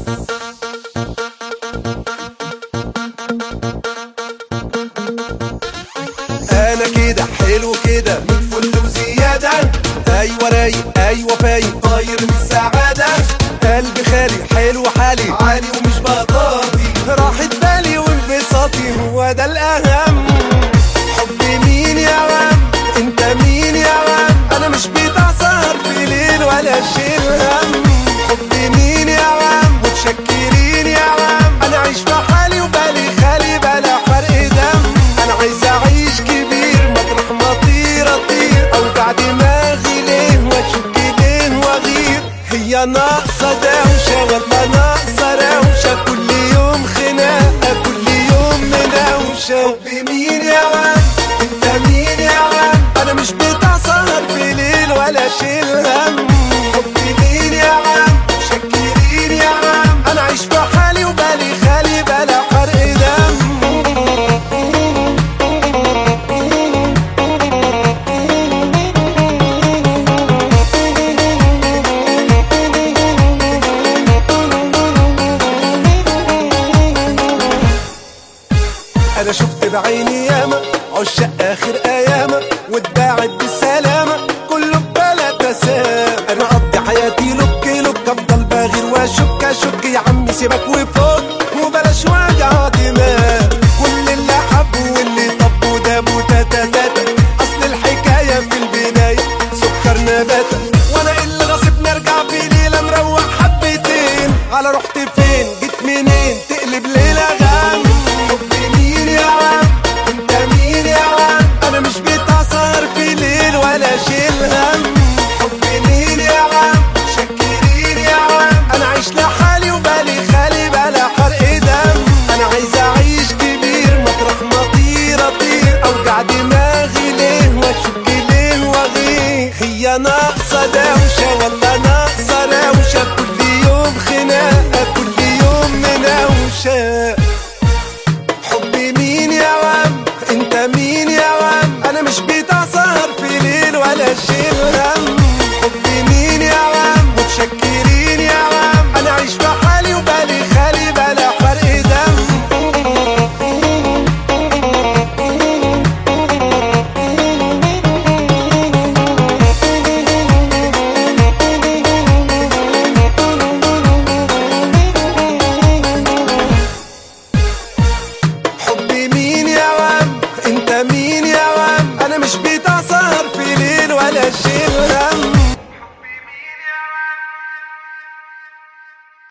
انا كده حلو كده من فل وزيادة ايوه رايق ايوه فايق طاير من السعادة قلبي خالي حلو حالي عالي ومش بطاطي راحة بالي وانبساطي هو ده الاهم حب مين يا وام انت مين يا وام انا مش بتاع سهر في ليل ولا شيل هم حب مين يا وام متشكرين يا وام انا عايش في حالي وبالي خالي بلا فرق دم انا عايز اعيش كبير مطرح ما اطير اطير اوجع دماغي ليه واشك ليه واغير هي ناقصه دوشه ولا ناقصه روشه كل يوم خناقه كل يوم مناوشه حب مين يا واد انت مين يا واد انا مش بتاع سهر في ليل ولا شيل هم حب مين يا واد شكرين يا واد انا عايش في حالي وبالي خالي بلا حرق دم انا شفت بعيني ياما عشاق اخر اياما واتباعت بالسلامة كله بلا تسام انا اقضي حياتي لك لك افضل باغر واشك اشك يا عمي سيبك وفوق وبلاش وجع دماغ كل اللي حب واللي طب وداب وتاتا تاتا اصل الحكاية في البداية سكر نباتة وانا اللي غصب نرجع في ليلة مروح حبتين على رحت فين جيت منين تقلب ليلة غم حب مين يا عم انت مين يا عم انا مش بتاع سهر في ليل ولا شيل هم حب مين يا عم شكرين يا عم انا عايش لحالي وبالي خالي بلا حرق دم انا عايز اعيش كبير مطرح ما اطير اطير اوجع دماغي ليه واشك ليه واغير هي ناقصه دوشه ولا ناقصه روشه كل يوم خناقه كل يوم مناوشه حب مين يا وام انت مين يا وام انا مش بتاع سهر في ليل ولا شيل هم حب مين يا وام متشكرين يا وام انا عايش في حالي وبالي خالي بلا حرق دم حب مين يا وام انت مين يا وام انا مش بتاع سهر في ليل ولا شيل هم